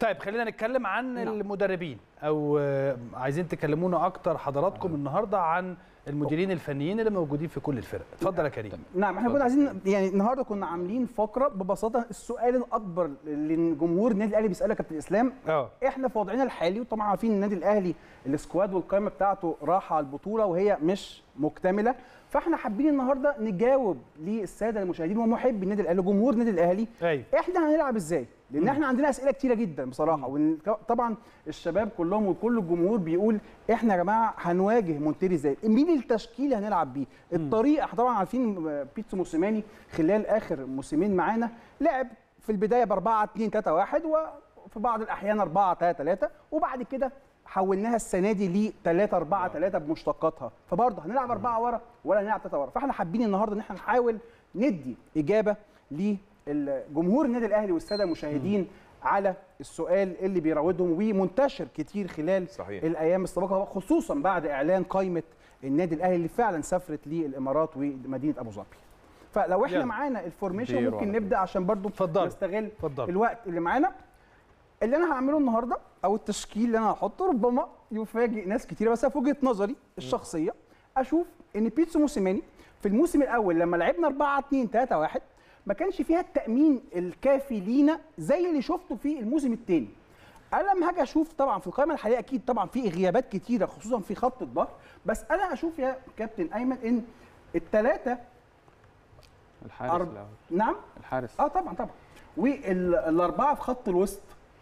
طيب خلينا نتكلم عن نعم. المدربين او عايزين تكلمونا اكتر حضراتكم النهارده عن المديرين الفنيين اللي موجودين في كل الفرق اتفضل يا كريم نعم احنا كنا عايزين يعني النهارده كنا عاملين فقره ببساطه السؤال الاكبر اللي جمهور النادي الاهلي بيسالك كابتن اسلام اه احنا في وضعنا الحالي وطبعا عارفين النادي الاهلي السكواد والقائمه بتاعته راحه على البطوله وهي مش مكتمله فاحنا حابين النهارده نجاوب للساده المشاهدين ومحبي النادي الاهلي جمهور النادي الاهلي ايوه احنا هنلعب ازاي لان احنا عندنا اسئله كتيره جدا بصراحه وطبعا الشباب كلهم وكل الجمهور بيقول احنا يا جماعه هنواجه مونتيري ازاي مين التشكيل اللي هنلعب بيه الطريقه احنا طبعا عارفين بيتسو موسيماني خلال اخر موسمين معانا لعب في البدايه ب 4 2 3 1 وفي بعض الاحيان 4 3 3 وبعد كده حولناها السنه دي ل 3 4 3 بمشتقاتها فبرضه هنلعب 4 ورا ولا هنلعب 3 ورا فاحنا حابين النهارده ان احنا نحاول ندي اجابه لجمهور النادي الاهلي والساده المشاهدين على السؤال اللي بيراودهم ومنتشر كتير خلال صحيح. الايام السابقه خصوصا بعد اعلان قائمه النادي الاهلي اللي فعلا سافرت للامارات ومدينه ابو ظبي فلو احنا يلا. معانا الفورميشن ديرو ممكن على نبدا عشان برضو اتفضل. نستغل اتفضل. الوقت اللي معانا اللي انا هعمله النهارده او التشكيل اللي انا هحطه ربما يفاجئ ناس كتيره بس في وجهه نظري الشخصيه اشوف ان بيتسو موسيماني في الموسم الاول لما لعبنا 4 2 3 1 ما كانش فيها التامين الكافي لينا زي اللي شفته في الموسم الثاني انا لما هاجي اشوف طبعا في القائمه الحاليه اكيد طبعا في غيابات كتيره خصوصا في خط الظهر بس انا اشوف يا كابتن ايمن ان الثلاثه الحارس أرب... الأول. نعم الحارس اه طبعا طبعا والاربعه في خط الوسط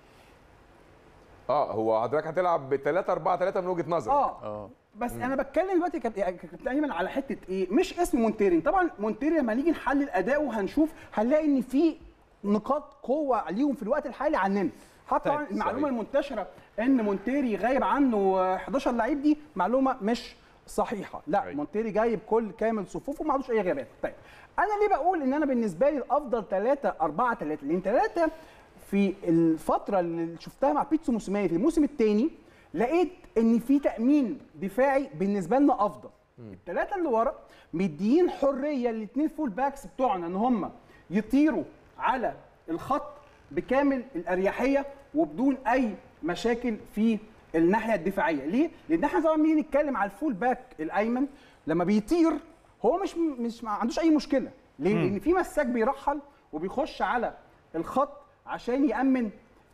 اه هو حضرتك هتلعب ب 3 4 3 من وجهه نظرك اه اه بس انا بتكلم دلوقتي يا كابتن- يا كابتن ايمن على حته ايه مش اسم مونتيري طبعا مونتيري لما نيجي نحلل اداؤه هنشوف هنلاقي ان في نقاط قوه ليهم في الوقت الحالي عننا حتى طيب، طبعا المعلومه صحيح. المنتشره ان مونتيري غايب عنه 11 لعيب دي معلومه مش صحيحه لا أيوة. مونتيري جايب كل كامل صفوفه وما عندوش اي غيابات طيب انا ليه بقول ان انا بالنسبه لي الافضل 3 4 3 لان 3 في الفتره اللي شفتها مع بيتسو موسيماني في الموسم الثاني لقيت ان في تامين دفاعي بالنسبه لنا افضل الثلاثه اللي ورا مديين حريه للاثنين فول باكس بتوعنا ان هم يطيروا على الخط بكامل الاريحيه وبدون اي مشاكل في الناحيه الدفاعيه ليه لان احنا طبعا بنيجي نتكلم على الفول باك الايمن لما بيطير هو مش مش ما عندوش اي مشكله ليه لان في مساك بيرحل وبيخش على الخط عشان يامن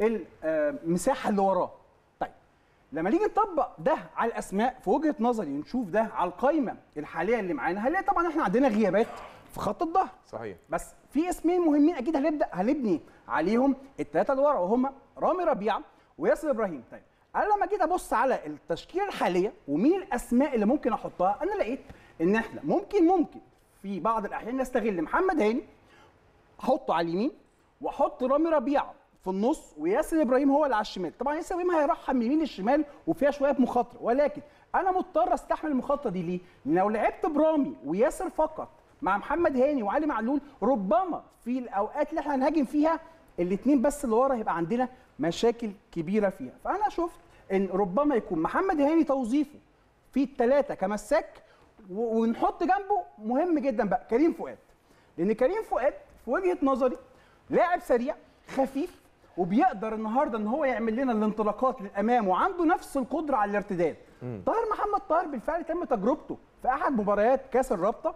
المساحه اللي وراه طيب لما نيجي نطبق ده على الاسماء في وجهه نظري ونشوف ده على القائمه الحاليه اللي معانا هنلاقي طبعا احنا عندنا غيابات في خط الظهر صحيح بس في اسمين مهمين اكيد هنبدا هنبني عليهم الثلاثه اللي ورا وهم رامي ربيعه وياسر ابراهيم طيب انا لما جيت ابص على التشكيله الحاليه ومين الاسماء اللي ممكن احطها انا لقيت ان احنا ممكن ممكن في بعض الاحيان نستغل محمد هاني احطه على اليمين واحط رامي ربيعه في النص وياسر ابراهيم هو اللي على الشمال طبعا ياسر ابراهيم هيرحم من اليمين للشمال وفيها شويه مخاطره ولكن انا مضطر استحمل المخاطره دي ليه لأن لو لعبت برامي وياسر فقط مع محمد هاني وعلي معلول ربما في الاوقات اللي احنا هنهاجم فيها الاثنين بس اللي ورا هيبقى عندنا مشاكل كبيره فيها فانا شفت ان ربما يكون محمد هاني توظيفه في الثلاثه كمساك و- ونحط جنبه مهم جدا بقى كريم فؤاد لان كريم فؤاد في وجهه نظري لاعب سريع خفيف وبيقدر النهارده ان هو يعمل لنا الانطلاقات للامام وعنده نفس القدره على الارتداد طاهر محمد طاهر بالفعل تم تجربته في احد مباريات كاس الرابطه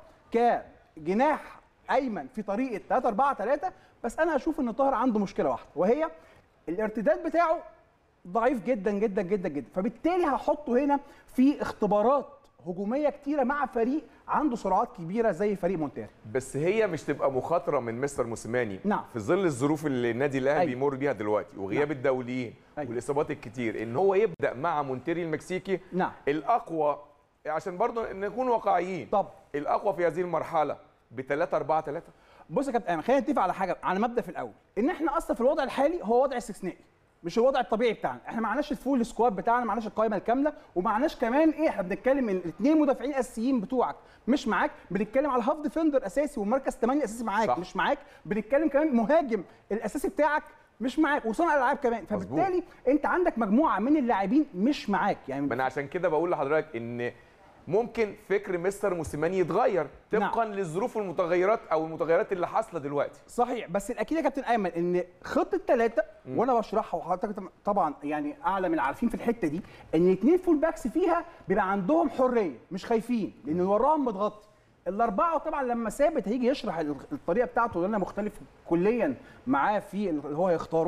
كجناح ايمن في طريقه 3 4 3 بس انا اشوف ان طاهر عنده مشكله واحده وهي الارتداد بتاعه ضعيف جدا جدا جدا جدا فبالتالي هحطه هنا في اختبارات هجوميه كتيره مع فريق عنده سرعات كبيره زي فريق مونتيري بس هي مش تبقى مخاطره من مستر موسيماني نعم. في ظل الظروف اللي النادي الاهلي أيوة. بيمر بيها دلوقتي وغياب نعم. الدوليين أيوة. والاصابات الكتير ان هو يبدا مع مونتيري المكسيكي نعم. الاقوى عشان برضه نكون واقعيين طب. الاقوى في هذه المرحله ب 3 4 3 بص يا كابتن ايمن خلينا نتفق على حاجه على مبدا في الاول ان احنا اصلا في الوضع الحالي هو وضع استثنائي مش الوضع الطبيعي بتاعنا احنا ما معناش الفول سكواد بتاعنا ما معناش القائمه الكامله وما معناش كمان ايه احنا بنتكلم ان الاثنين مدافعين الاساسيين بتوعك مش معاك بنتكلم على هاف ديفندر اساسي ومركز 8 اساسي معاك صح. مش معاك بنتكلم كمان مهاجم الاساسي بتاعك مش معاك وصانع العاب كمان فبالتالي انت عندك مجموعه من اللاعبين مش معاك يعني ما انا عشان كده بقول لحضرتك ان ممكن فكر مستر موسيماني يتغير طبقا للظروف والمتغيرات او المتغيرات اللي حاصله دلوقتي صحيح بس الاكيد يا كابتن ايمن ان خطه ثلاثه وانا بشرحها وحضرتك طبعا يعني اعلى من العارفين في الحته دي ان الاثنين فول باكس فيها بيبقى عندهم حريه مش خايفين لان اللي وراهم متغطي الاربعه طبعا لما ثابت هيجي يشرح الطريقه بتاعته اللي انا مختلف كليا معاه في اللي هو هيختاره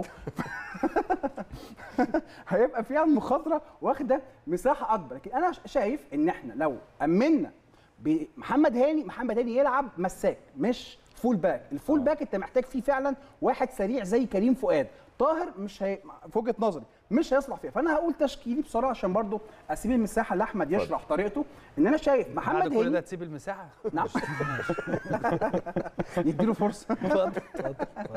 هيبقى فيها المخاطره واخده مساحه اكبر لكن انا شايف ان احنا لو امنا بمحمد هاني محمد هاني يلعب مساك مش فول باك الفول باك انت محتاج فيه فعلا واحد سريع زي كريم فؤاد طاهر مش هي... في وجهه نظري مش هيصلح فيها فانا هقول تشكيلي بسرعه عشان برضو اسيب المساحه لاحمد يشرح طريقته ان انا شايف بعد محمد كل ده هاني تسيب المساحه نعم يديله فرصه اتفضل اتفضل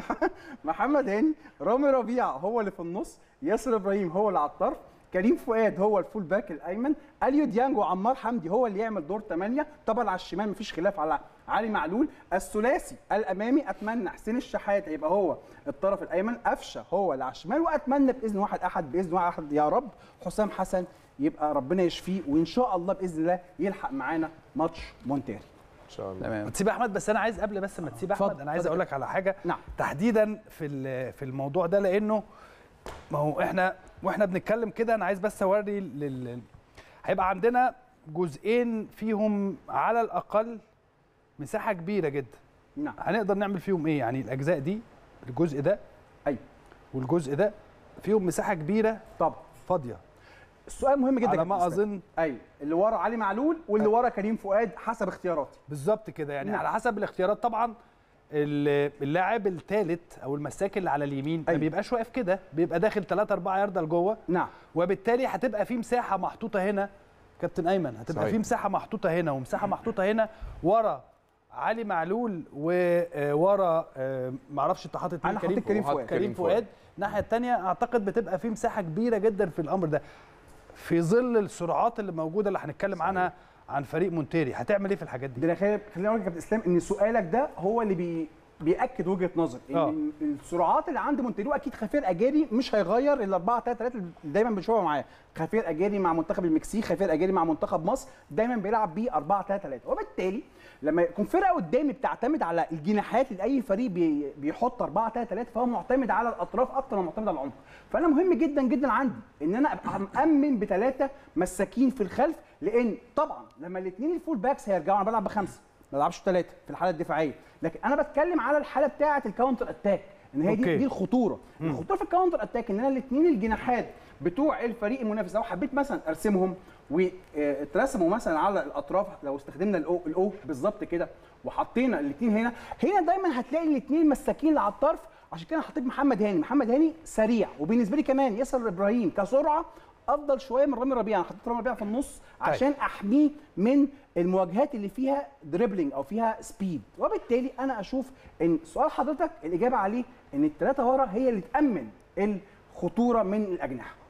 محمد هاني رامي ربيعه هو اللي في النص ياسر ابراهيم هو اللي على الطرف كريم فؤاد هو الفول باك الايمن اليو ديانج وعمار حمدي هو اللي يعمل دور 8 طبعا على الشمال مفيش خلاف على علي معلول الثلاثي الامامي اتمنى حسين الشحات يبقى هو الطرف الايمن قفشه هو اللي على الشمال واتمنى باذن واحد احد باذن واحد احد يا رب حسام حسن يبقى ربنا يشفيه وان شاء الله باذن الله يلحق معانا ماتش مونتيري ان شاء الله تمام ما تسيب احمد بس انا عايز قبل بس ما تسيب اتفضل، احمد انا عايز اتفضل. اقول لك على حاجه نعم. تحديدا في ال- في الموضوع ده لانه ما هو احنا واحنا بنتكلم كده انا عايز بس اوري لل... هيبقى عندنا جزئين فيهم على الاقل مساحه كبيره جدا نعم هنقدر نعمل فيهم ايه يعني الاجزاء دي الجزء ده ايوه والجزء ده فيهم مساحه كبيره طبعا فاضيه السؤال مهم جدا على يا ما كابتن إسلام. اظن ايوه اللي ورا علي معلول واللي ورا كريم فؤاد حسب اختياراتي بالظبط كده يعني نعم. على حسب الاختيارات طبعا ال- اللاعب الثالث او المساك اللي على اليمين ما أيوة. بيبقاش واقف كده بيبقى داخل 3 4 يارده لجوه نعم وبالتالي هتبقى في مساحه محطوطه هنا كابتن ايمن هتبقى صحيح. في مساحه محطوطه هنا ومساحه محطوطه هنا ورا علي معلول وورا معرفش انت حاطط مين أنا حطيت كريم وحاطط فؤاد. كريم كريم فؤاد. فؤاد الناحيه الثانيه اعتقد بتبقى في مساحه كبيره جدا في الامر ده في ظل السرعات اللي موجوده اللي هنتكلم عنها عن فريق مونتيري هتعمل ايه في الحاجات دي ده انا خليني خليني اقول لك يا كابتن اسلام ان سؤالك ده هو اللي بي بياكد وجهه نظر ان آه. السرعات اللي عند مونتيرو اكيد خفير اجاري مش هيغير ال 4 3 3 اللي دايما بنشوفها معاه خفير اجاري مع منتخب المكسيك خفير اجاري مع منتخب مصر دايما بيلعب بيه 4 3 3 وبالتالي لما يكون فرقه قدامي بتعتمد على الجناحات اللي اي فريق بي بيحط 4 3 3 فهو معتمد على الاطراف اكتر ما معتمد على العمق فانا مهم جدا جدا عندي ان انا ابقى مامن بثلاثه مساكين في الخلف لان طبعا لما الاثنين الفول باكس هيرجعوا انا بلعب بخمسه ما بلعبش ثلاثه في الحاله الدفاعيه لكن انا بتكلم على الحاله بتاعه الكاونتر اتاك ان هي دي أوكي. دي الخطوره الخطوره في الكاونتر اتاك ان انا الاثنين الجناحات بتوع الفريق المنافس لو حبيت مثلا ارسمهم واترسموا مثلا على الاطراف لو استخدمنا الاو الاو بالظبط كده وحطينا الاثنين هنا هنا دايما هتلاقي الاثنين مساكين اللي على الطرف عشان كده حطيت محمد هاني محمد هاني سريع وبالنسبه لي كمان ياسر ابراهيم كسرعه افضل شويه من رامي ربيعه انا حطيت رامي ربيعه في النص عشان احميه من المواجهات اللي فيها دريبلينج او فيها سبيد وبالتالي انا اشوف ان سؤال حضرتك الاجابه عليه ان الثلاثه ورا هي اللي تامن الخطوره من الاجنحه